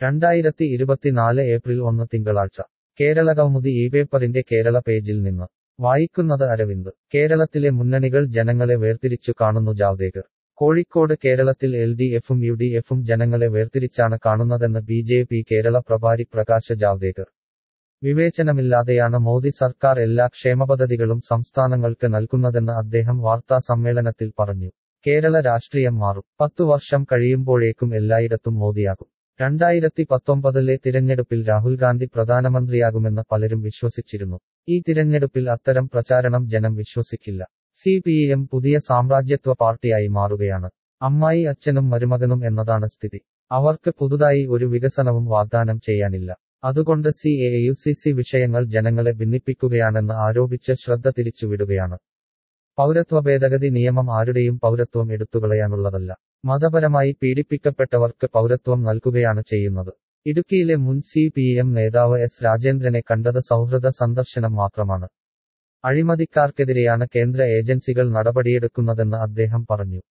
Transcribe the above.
രണ്ടായിരത്തി ഇരുപത്തിനാല് ഏപ്രിൽ ഒന്ന് തിങ്കളാഴ്ച കേരള കൗമുദി ഈ പേപ്പറിന്റെ കേരള പേജിൽ നിന്ന് വായിക്കുന്നത് അരവിന്ദ് കേരളത്തിലെ മുന്നണികൾ ജനങ്ങളെ വേർതിരിച്ചു കാണുന്നു ജാവ്ദേക്കർ കോഴിക്കോട് കേരളത്തിൽ എൽ ഡി എഫും യു ഡി എഫും ജനങ്ങളെ വേർതിരിച്ചാണ് കാണുന്നതെന്ന് ബി ജെ പി കേരള പ്രഭാരി പ്രകാശ് ജാവ്ദേക്കർ വിവേചനമില്ലാതെയാണ് മോദി സർക്കാർ എല്ലാ ക്ഷേമപദ്ധതികളും സംസ്ഥാനങ്ങൾക്ക് നൽകുന്നതെന്ന് അദ്ദേഹം വാർത്താ സമ്മേളനത്തിൽ പറഞ്ഞു കേരള രാഷ്ട്രീയം മാറും പത്തു വർഷം കഴിയുമ്പോഴേക്കും എല്ലായിടത്തും മോദിയാകും രണ്ടായിരത്തി പത്തൊമ്പതിലെ തിരഞ്ഞെടുപ്പിൽ രാഹുൽ ഗാന്ധി പ്രധാനമന്ത്രിയാകുമെന്ന് പലരും വിശ്വസിച്ചിരുന്നു ഈ തിരഞ്ഞെടുപ്പിൽ അത്തരം പ്രചാരണം ജനം വിശ്വസിക്കില്ല സി പി എം പുതിയ സാമ്രാജ്യത്വ പാർട്ടിയായി മാറുകയാണ് അമ്മായി അച്ഛനും മരുമകനും എന്നതാണ് സ്ഥിതി അവർക്ക് പുതുതായി ഒരു വികസനവും വാഗ്ദാനം ചെയ്യാനില്ല അതുകൊണ്ട് C A U C C വിഷയങ്ങൾ ജനങ്ങളെ ഭിന്നിപ്പിക്കുകയാണെന്ന് ആരോപിച്ച് ശ്രദ്ധ തിരിച്ചുവിടുകയാണ് പൗരത്വ ഭേദഗതി നിയമം ആരുടെയും പൗരത്വം എടുത്തുകളയാനുള്ളതല്ല മതപരമായി പീഡിപ്പിക്കപ്പെട്ടവർക്ക് പൗരത്വം നൽകുകയാണ് ചെയ്യുന്നത് ഇടുക്കിയിലെ മുൻ സി പി എം നേതാവ് എസ് രാജേന്ദ്രനെ കണ്ടത് സൗഹൃദ സന്ദർശനം മാത്രമാണ് അഴിമതിക്കാർക്കെതിരെയാണ് കേന്ദ്ര ഏജൻസികൾ നടപടിയെടുക്കുന്നതെന്ന് അദ്ദേഹം പറഞ്ഞു